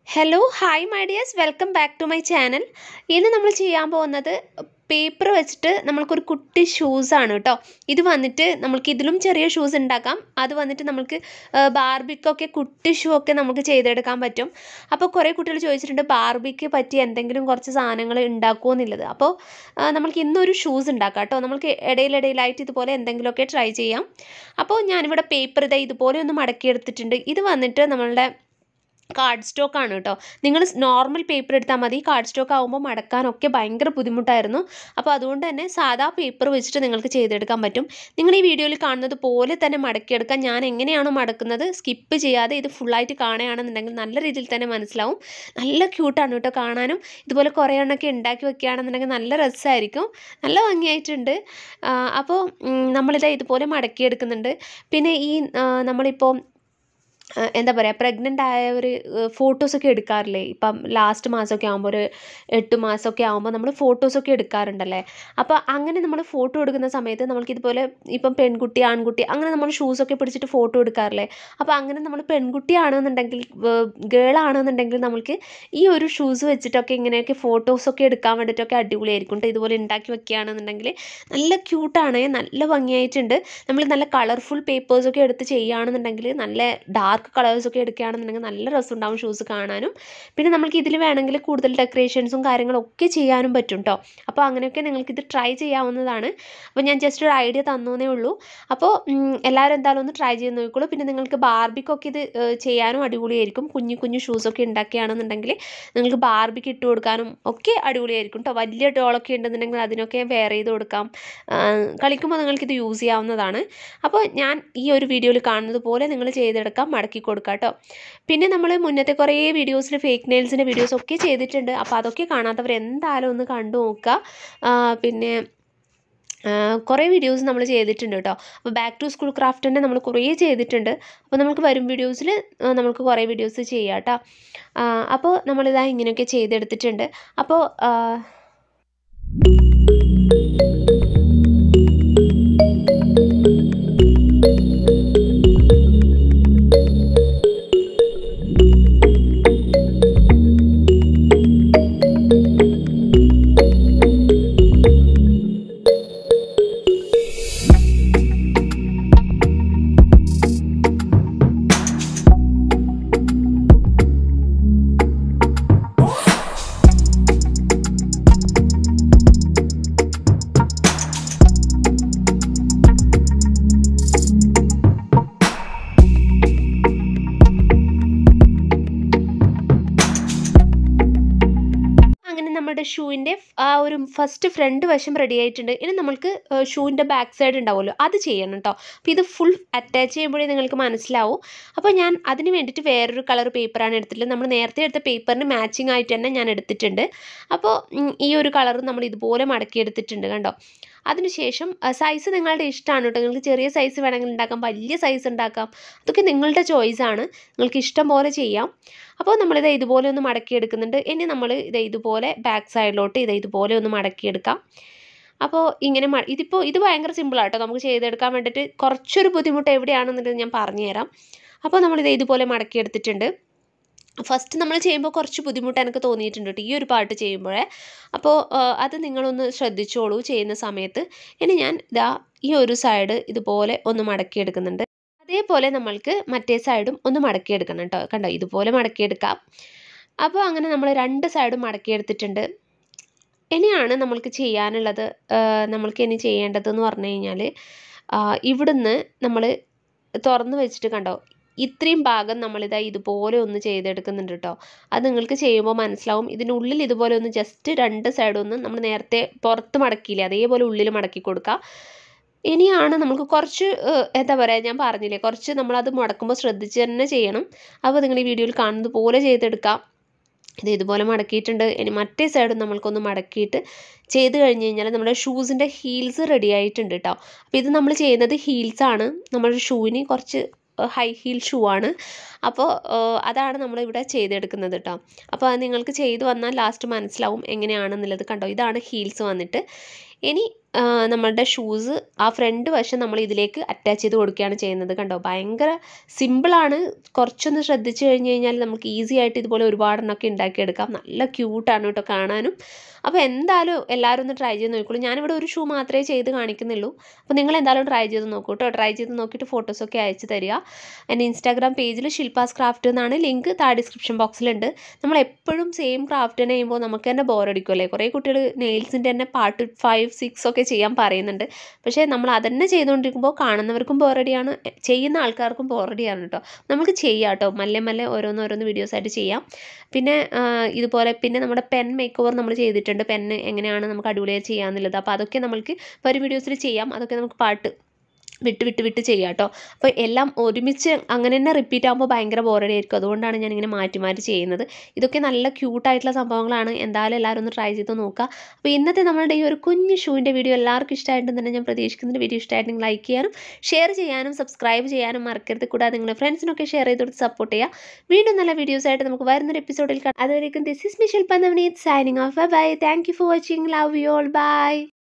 hello hi my dears welcome back to my channel ഇന്ന് നമ്മൾ ചെയ്യാൻ പോകുന്നത് പേപ്പർ വെച്ചിട്ട് നമ്മൾക്കൊരു കുട്ടി ഷൂസാണ് കേട്ടോ ഇത് വന്നിട്ട് നമ്മൾക്ക് ഇതിലും ചെറിയ ഷൂസ് ഉണ്ടാക്കാം അത് വന്നിട്ട് നമ്മൾക്ക് ബാർബിക്കൊക്കെ കുട്ടി ഷൂ ഒക്കെ നമുക്ക് ചെയ്തെടുക്കാൻ പറ്റും അപ്പോൾ കുറേ കുട്ടികൾ ചോദിച്ചിട്ടുണ്ട് ബാർബിക്ക് പറ്റിയ എന്തെങ്കിലും കുറച്ച് സാധനങ്ങൾ ഉണ്ടാക്കുമോ എന്നുള്ളത് അപ്പോൾ നമ്മൾക്ക് ഇന്നൊരു ഷൂസ് ഉണ്ടാക്കാം കേട്ടോ നമ്മൾക്ക് ഇടയിലിടയിലായിട്ട് ഇതുപോലെ എന്തെങ്കിലുമൊക്കെ ട്രൈ ചെയ്യാം അപ്പോൾ ഞാനിവിടെ പേപ്പർ ഇതാ ഇതുപോലെ ഒന്ന് മടക്കിയെടുത്തിട്ടുണ്ട് ഇത് വന്നിട്ട് നമ്മളുടെ കാർഡ് സ്റ്റോക്ക് ആണ് കേട്ടോ നിങ്ങൾ നോർമൽ പേപ്പർ എടുത്താൽ മതി കാർഡ് സ്റ്റോക്ക് ആകുമ്പോൾ മടക്കാനൊക്കെ ഭയങ്കര ബുദ്ധിമുട്ടായിരുന്നു അപ്പോൾ അതുകൊണ്ട് തന്നെ സാധാ പേപ്പർ വെച്ചിട്ട് നിങ്ങൾക്ക് ചെയ്തെടുക്കാൻ പറ്റും നിങ്ങൾ ഈ വീഡിയോയിൽ കാണുന്നത് പോലെ തന്നെ മടക്കിയെടുക്കാൻ ഞാൻ എങ്ങനെയാണോ മടക്കുന്നത് സ്കിപ്പ് ചെയ്യാതെ ഇത് ഫുള്ളായിട്ട് കാണുകയാണെന്നുണ്ടെങ്കിൽ നല്ല രീതിയിൽ തന്നെ മനസ്സിലാവും നല്ല ക്യൂട്ടാണ് കേട്ടോ കാണാനും ഇതുപോലെ കുറേ എണ്ണമൊക്കെ ഉണ്ടാക്കി വെക്കുകയാണെന്നുണ്ടെങ്കിൽ നല്ല രസമായിരിക്കും നല്ല ഭംഗിയായിട്ടുണ്ട് അപ്പോൾ നമ്മളിത് ഇതുപോലെ മടക്കിയെടുക്കുന്നുണ്ട് പിന്നെ ഈ നമ്മളിപ്പോൾ എന്താ പറയുക പ്രഗ്നൻ്റ് ആയവർ ഫോട്ടോസൊക്കെ എടുക്കാറില്ലേ ഇപ്പം ലാസ്റ്റ് മാസമൊക്കെ ആകുമ്പോൾ ഒരു എട്ട് മാസമൊക്കെ ആകുമ്പോൾ നമ്മൾ ഫോട്ടോസൊക്കെ എടുക്കാറുണ്ടല്ലേ അപ്പോൾ അങ്ങനെ നമ്മൾ ഫോട്ടോ എടുക്കുന്ന സമയത്ത് നമ്മൾക്ക് ഇതുപോലെ ഇപ്പം പെൺകുട്ടി ആൺകുട്ടി അങ്ങനെ നമ്മൾ ഷൂസൊക്കെ പിടിച്ചിട്ട് ഫോട്ടോ എടുക്കാറില്ലേ അപ്പോൾ അങ്ങനെ നമ്മൾ പെൺകുട്ടിയാണെന്നുണ്ടെങ്കിൽ ഗേൾ ആണെന്നുണ്ടെങ്കിൽ നമ്മൾക്ക് ഈ ഒരു ഷൂസ് വെച്ചിട്ടൊക്കെ ഇങ്ങനെയൊക്കെ ഫോട്ടോസൊക്കെ എടുക്കാൻ വേണ്ടിയിട്ടൊക്കെ അടിപൊളിയായിരിക്കും കേട്ടോ ഇതുപോലെ ഉണ്ടാക്കി വെക്കുകയാണെന്നുണ്ടെങ്കിൽ നല്ല ക്യൂട്ടാണ് നല്ല ഭംഗിയായിട്ടുണ്ട് നമ്മൾ നല്ല കളർഫുൾ പേപ്പേഴ്സൊക്കെ എടുത്ത് ചെയ്യുകയാണെന്നുണ്ടെങ്കിൽ നല്ല ഡാർക്ക് ഡാർക്ക് കളേഴ്സൊക്കെ എടുക്കുകയാണെന്നുണ്ടെങ്കിൽ നല്ല രസമുണ്ടാവും ഷൂസ് കാണാനും പിന്നെ നമുക്ക് ഇതിൽ വേണമെങ്കിൽ കൂടുതൽ ഡെക്കറേഷൻസും കാര്യങ്ങളൊക്കെ ചെയ്യാനും പറ്റും കേട്ടോ അപ്പോൾ അങ്ങനെയൊക്കെ നിങ്ങൾക്ക് ഇത് ട്രൈ ചെയ്യാവുന്നതാണ് അപ്പോൾ ഞാൻ ജസ്റ്റ് ഒരു ഐഡിയ തന്നേ ഉള്ളൂ അപ്പോൾ എല്ലാവരും എന്തായാലും ഒന്ന് ട്രൈ ചെയ്ത് നോക്കിക്കോളൂ പിന്നെ നിങ്ങൾക്ക് ബാർബിക്കൊക്കെ ഇത് ചെയ്യാനും അടിപൊളിയായിരിക്കും കുഞ്ഞു കുഞ്ഞു ഷൂസൊക്കെ ഉണ്ടാക്കുകയാണെന്നുണ്ടെങ്കിൽ നിങ്ങൾക്ക് ബാർബിക്ക് ഇട്ട് കൊടുക്കാനും ഒക്കെ അടിപൊളിയായിരിക്കും കേട്ടോ വലിയ ഡോളൊക്കെ ഉണ്ടെന്നുണ്ടെങ്കിൽ അതിനൊക്കെ വെയർ ചെയ്ത് കൊടുക്കാം കളിക്കുമ്പോൾ നിങ്ങൾക്കിത് യൂസ് ചെയ്യാവുന്നതാണ് അപ്പോൾ ഞാൻ ഈ ഒരു വീഡിയോയിൽ കാണുന്നത് പോലെ നിങ്ങൾ ചെയ്തെടുക്കാം മടക്കി കൊടുക്കുക കേട്ടോ പിന്നെ നമ്മൾ മുന്നത്തെ കുറേ വീഡിയോസിൽ ഫേക്ക് നെയിൽസിൻ്റെ വീഡിയോസ് ഒക്കെ ചെയ്തിട്ടുണ്ട് അപ്പോൾ അതൊക്കെ കാണാത്തവർ എന്തായാലും ഒന്ന് കണ്ടു നോക്കുക പിന്നെ കുറേ വീഡിയോസ് നമ്മൾ ചെയ്തിട്ടുണ്ട് കേട്ടോ അപ്പോൾ ബാക്ക് ടു സ്കൂൾ ക്രാഫ്റ്റിൻ്റെ നമ്മൾ കുറേ ചെയ്തിട്ടുണ്ട് അപ്പോൾ നമുക്ക് വരും വീഡിയോസിൽ നമുക്ക് കുറേ വീഡിയോസ് ചെയ്യാം കേട്ടോ അപ്പോൾ നമ്മളിതാ ഇങ്ങനെയൊക്കെ ചെയ്തെടുത്തിട്ടുണ്ട് അപ്പോൾ നമ്മുടെ ഷൂവിൻ്റെ ആ ഒരു ഫസ്റ്റ് ഫ്രണ്ട് വശം റെഡി ആയിട്ടുണ്ട് ഇനി നമ്മൾക്ക് ഷൂവിൻ്റെ ബാക്ക് സൈഡ് ഉണ്ടാവുമല്ലോ അത് ചെയ്യണം കേട്ടോ അപ്പോൾ ഇത് ഫുൾ അറ്റാച്ച് ചെയ്യുമ്പോഴേ നിങ്ങൾക്ക് മനസ്സിലാവും അപ്പോൾ ഞാൻ അതിന് വേണ്ടിയിട്ട് വേറൊരു കളർ പേപ്പറാണ് എടുത്തിട്ടുള്ളത് നമ്മൾ നേരത്തെ എടുത്ത പേപ്പറിന് മാച്ചിങ് ആയിട്ട് തന്നെ ഞാൻ എടുത്തിട്ടുണ്ട് അപ്പോൾ ഈ ഒരു കളർ നമ്മൾ ഇതുപോലെ മടക്കി എടുത്തിട്ടുണ്ട് കണ്ടോ അതിനുശേഷം സൈസ് നിങ്ങളുടെ ഇഷ്ടമാണ് കേട്ടോ നിങ്ങൾക്ക് ചെറിയ സൈസ് വേണമെങ്കിൽ ഉണ്ടാക്കാം വലിയ സൈസ് ഉണ്ടാക്കാം അതൊക്കെ നിങ്ങളുടെ ചോയ്സാണ് നിങ്ങൾക്ക് ഇഷ്ടം പോലെ ചെയ്യാം അപ്പോൾ നമ്മളിത് ഇതുപോലെ ഒന്ന് മടക്കിയെടുക്കുന്നുണ്ട് ഇനി നമ്മൾ ഇത് ഇതുപോലെ ബാക്ക് സൈഡിലോട്ട് ഇത് ഇതുപോലെ ഒന്ന് മടക്കിയെടുക്കാം അപ്പോൾ ഇങ്ങനെ ഇതിപ്പോൾ ഇത് ഭയങ്കര സിമ്പിളാട്ടോ നമുക്ക് ചെയ്തെടുക്കാൻ വേണ്ടിയിട്ട് കുറച്ചൊരു ബുദ്ധിമുട്ട് എവിടെയാണെന്നുള്ളത് ഞാൻ പറഞ്ഞുതരാം അപ്പോൾ നമ്മളിത് ഇതുപോലെ മടക്കിയെടുത്തിട്ടുണ്ട് ഫസ്റ്റ് നമ്മൾ ചെയ്യുമ്പോൾ കുറച്ച് ബുദ്ധിമുട്ട് എനിക്ക് തോന്നിയിട്ടുണ്ട് കേട്ടോ ഈ ഒരു പാട്ട് ചെയ്യുമ്പോഴേ അപ്പോൾ അത് നിങ്ങളൊന്ന് ശ്രദ്ധിച്ചോളൂ ചെയ്യുന്ന സമയത്ത് ഇനി ഞാൻ ഇതാ ഈ ഒരു സൈഡ് ഇതുപോലെ ഒന്ന് മടക്കിയെടുക്കുന്നുണ്ട് അതേപോലെ നമ്മൾക്ക് മറ്റേ സൈഡും ഒന്ന് മടക്കിയെടുക്കണം കേട്ടോ കണ്ടോ ഇതുപോലെ മടക്കിയെടുക്കാം അപ്പോൾ അങ്ങനെ നമ്മൾ രണ്ട് സൈഡും മടക്കിയെടുത്തിട്ടുണ്ട് ഇനിയാണ് നമ്മൾക്ക് ചെയ്യാനുള്ളത് നമ്മൾക്ക് ഇനി ചെയ്യേണ്ടതെന്ന് പറഞ്ഞു കഴിഞ്ഞാൽ ഇവിടുന്ന് നമ്മൾ തുറന്ന് വെച്ചിട്ട് കണ്ടോ ഇത്രയും ഭാഗം നമ്മളിതാ ഇതുപോലെ ഒന്ന് ചെയ്തെടുക്കുന്നുണ്ട് കേട്ടോ അത് നിങ്ങൾക്ക് ചെയ്യുമ്പോൾ മനസ്സിലാവും ഇതിനുള്ളിൽ ഇതുപോലെ ഒന്ന് ജസ്റ്റ് രണ്ട് സൈഡും ഒന്ന് നമ്മൾ നേരത്തെ പുറത്ത് മടക്കിയില്ലേ അതേപോലെ ഉള്ളിൽ മടക്കി കൊടുക്കുക ഇനിയാണ് നമുക്ക് കുറച്ച് എന്താ പറയുക ഞാൻ പറഞ്ഞില്ലേ കുറച്ച് നമ്മളത് മുടക്കുമ്പോൾ ശ്രദ്ധിച്ച് തന്നെ ചെയ്യണം അപ്പോൾ നിങ്ങൾ ഈ വീഡിയോയിൽ കാണുന്നത് പോലെ ചെയ്തെടുക്കാം ഇത് ഇതുപോലെ മടക്കിയിട്ടുണ്ട് ഇനി മറ്റേ സൈഡും നമ്മൾക്കൊന്ന് മടക്കിയിട്ട് ചെയ്ത് കഴിഞ്ഞ് കഴിഞ്ഞാൽ നമ്മുടെ ഷൂസിൻ്റെ ഹീൽസ് റെഡി ആയിട്ടുണ്ട് കേട്ടോ അപ്പോൾ ഇത് നമ്മൾ ചെയ്യുന്നത് ഹീൽസാണ് നമ്മുടെ ഷൂവിന് കുറച്ച് ഹൈ ഹീൽ ഷൂ ആണ് അപ്പോൾ അതാണ് നമ്മളിവിടെ ചെയ്തെടുക്കുന്നത് കേട്ടോ അപ്പോൾ അത് നിങ്ങൾക്ക് ചെയ്തു വന്നാൽ ലാസ്റ്റ് മനസ്സിലാവും എങ്ങനെയാണെന്നുള്ളത് കണ്ടോ ഇതാണ് ഹീൽസ് വന്നിട്ട് ഇനി ആ, നമ്മളുടെ ഷൂസ് ആ ഫ്രണ്ട് വശം നമ്മൾ ഇതിലേക്ക് അറ്റാച്ച് ചെയ്ത് കൊടുക്കുകയാണ് ചെയ്യുന്നത് കണ്ടോ ഭയങ്കര സിമ്പിളാണ് കുറച്ചൊന്ന് ശ്രദ്ധിച്ചു കഴിഞ്ഞ് കഴിഞ്ഞാൽ നമുക്ക് ഈസി ആയിട്ട് ഇതുപോലെ ഒരുപാടെണ്ണമൊക്കെ ഉണ്ടാക്കിയെടുക്കാം നല്ല ക്യൂട്ടാണ് കേട്ടോ കാണാനും അപ്പോൾ എന്തായാലും എല്ലാവരും ഒന്ന് ട്രൈ ചെയ്ത് നോക്കിക്കോളൂ ഞാനിവിടെ ഒരു ഷൂ മാത്രമേ ചെയ്ത് കാണിക്കുന്നുള്ളൂ അപ്പോൾ നിങ്ങൾ എന്തായാലും ട്രൈ ചെയ്ത് നോക്കൂ കേട്ടോ ട്രൈ ചെയ്ത് നോക്കിയിട്ട് ഫോട്ടോസൊക്കെ അയച്ചു തരിക എൻ്റെ ഇൻസ്റ്റാഗ്രാം പേജിൽ ശില്പാസ് ക്രാഫ്റ്റ് എന്നാണ് ലിങ്ക് താഴെ ഡിസ്ക്രിപ്ഷൻ ബോക്സിലുണ്ട് നമ്മൾ എപ്പോഴും സെയിം ക്രാഫ്റ്റ് തന്നെ ചെയ്യുമ്പോൾ നമുക്ക് തന്നെ ബോറടിക്കുമല്ലേ കുറേ കുട്ടികൾ നെയിൽസിൻ്റെ തന്നെ പാർട്ട് ഫൈവ് സിക്സ് ഒക്കെ ചെയ്യാൻ പറയുന്നുണ്ട് പക്ഷേ നമ്മൾ അതന്നെ ചെയ്തുകൊണ്ടിരിക്കുമ്പോൾ കാണുന്നവർക്കും ബോറടിയാണ് ചെയ്യുന്ന ആൾക്കാർക്കും ബോറടിയാണ് കേട്ടോ നമുക്ക് ചെയ്യാം കേട്ടോ മെല്ലെ മെല്ലെ ഓരോന്ന് ഓരോന്ന് വീഡിയോസ് ആയിട്ട് ചെയ്യാം പിന്നെ ആ, ഇതുപോലെ പിന്നെ നമ്മുടെ പെൻ മേക്ക് ഓവർ നമ്മൾ ചെയ്തിട്ടുണ്ട് പെന്ന് എങ്ങനെയാണ് നമുക്ക് അടിപൊളിയായി ചെയ്യാമെന്നുള്ളത് അപ്പോൾ അതൊക്കെ നമ്മൾക്ക് വരും വീഡിയോസിൽ ചെയ്യാം അതൊക്കെ നമുക്ക് പാട്ട് വിട്ട് വിട്ട് വിട്ട് ചെയ്യാം കേട്ടോ അപ്പോൾ എല്ലാം ഒരുമിച്ച് അങ്ങനെ തന്നെ റിപ്പീറ്റ് ആകുമ്പോൾ ഭയങ്കര ബോറടി ആയിരിക്കും അതുകൊണ്ടാണ് ഞാൻ ഇങ്ങനെ മാറ്റി മാറ്റി ചെയ്യുന്നത് ഇതൊക്കെ നല്ല ക്യൂട്ടായിട്ടുള്ള സംഭവങ്ങളാണ് എന്തായാലും എല്ലാവരും ഒന്ന് ട്രൈ ചെയ്ത് നോക്കുക അപ്പോൾ ഇന്നത്തെ നമ്മളുടെ ഈ ഒരു കുഞ്ഞു ഷൂവിൻ്റെ വീഡിയോ എല്ലാവർക്കും ഇഷ്ടമായിട്ടുണ്ടെന്ന് തന്നെ ഞാൻ പ്രതീക്ഷിക്കുന്നുണ്ട് വീഡിയോ ഇഷ്ടമായിട്ടുണ്ടെങ്കിൽ ലൈക്ക് ചെയ്യാനും ഷെയർ ചെയ്യാനും സബ്സ്ക്രൈബ് ചെയ്യാനും മറക്കരുത് കൂടാതെ നിങ്ങളുടെ ഫ്രണ്ട്സിനൊക്കെ ഷെയർ ചെയ്ത് കൊടുത്ത് സപ്പോർട്ട് ചെയ്യുക വീണ്ടും നല്ല വീഡിയോസ് ആയിട്ട് നമുക്ക് വരുന്നൊരു എപ്പിസോഡിൽ കാണാം അതുവരേക്കും this is Mishal Panthavaneeth signing off bye thank you for watching love you all by